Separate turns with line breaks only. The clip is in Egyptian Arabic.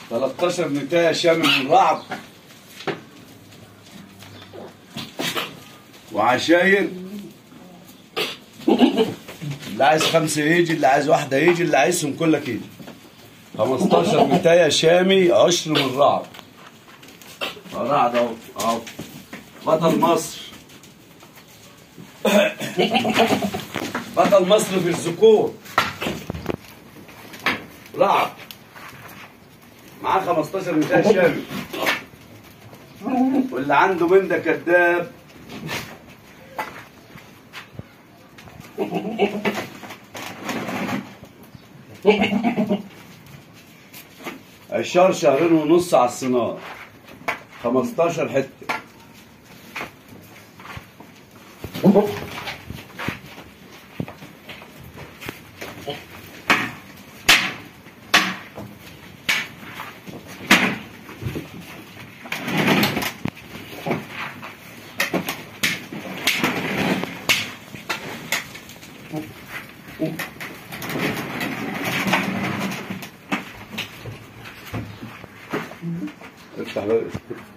13 نتاية شامل من رعب وعشاير اللي عايز خمسة يجي اللي عايز واحدة يجي اللي عايزهم كلك يجي 15 نتاية شامي عشر من رعب رعد اهو اهو بطل مصر بطل مصر في الذكور رعب معاه 15 نتاية شامي واللي عنده من ده كذاب عشار شهرين ونص على الصنار 15 حته افتح بقى